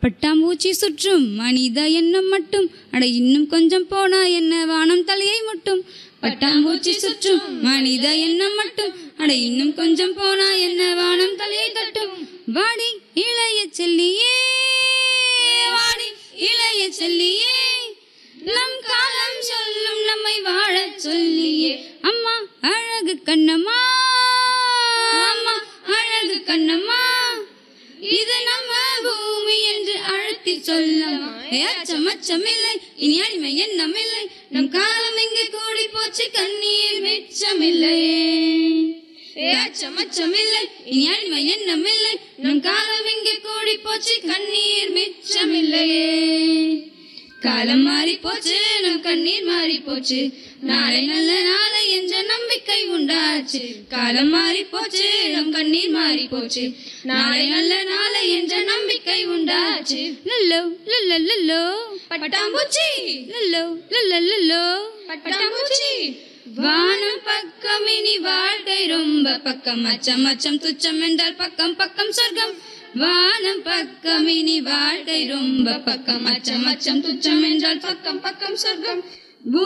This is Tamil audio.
பட்டாம்பூச்சி சுற்றும் மனித எண்ணம் மட்டும் அட இன்னும் கொஞ்சம் போனா என்ன வானம் தலையை முட்டும் பட்டாம்பூச்சி சுற்றும் மனித எண்ணம் மட்டும் அட இன்னும் கொஞ்சம் போனா என்ன வானம் தலையை தட்டும் வாடி இளைய செல்லியே வாடி இளைய செல்லியே நம் காலம் சொல்லும் நம்மை வாழச் சொல்லியே அம்மா அழகு கண்ணம்மா அம்மா அழகு கண்ணம்மா இது நம்ம பூமி என்று அழுத்தி சொல்லம்மா ஏ, அச்சம் அச்சமில்லை இனி அடிமை எண்ணமில்லை நம் காலம் இங்கே கூடி போச்சு கண்ணீர் மிச்சமில்லையே ஏ, அச்சம் அச்சமில்லை இனி அடிமை எண்ணமில்லை நம் காலம் இங்கே கூடி போச்சு கண்ணீர் மிச்சமில்லையே காலம் மாறி போச்சு நம் கண்ணீர் மாறி போச்சு நாளை நல்ல நாளை என்ற நம்பிக்கை உண்டாச்சு காலம் மாறி போச்சு நம் கண்ணீர் மாறி போச்சு நாளை நல்ல நாளை என்ற நம்பிக்கை உண்டாச்சு லல்லோ லல்ல லல்லோ பட்டாம்பூச்சி லல்லோ லல்ல லல்லோ பட்டாம்பூச்சி வானம் பக்கம் இனி வாழ்க்கை ரொம்ப பக்கம் அச்சம் அச்சம் துச்சம் என்றால் பக்கம் பக்கம் சொர்க்கம் வானம் பக்கம் இனி வாழ்க்கை ரொம்ப பக்கம் அச்சம் அச்சம் துச்சம் என்றால் பக்கம் பக்கம் சொர்க்கம்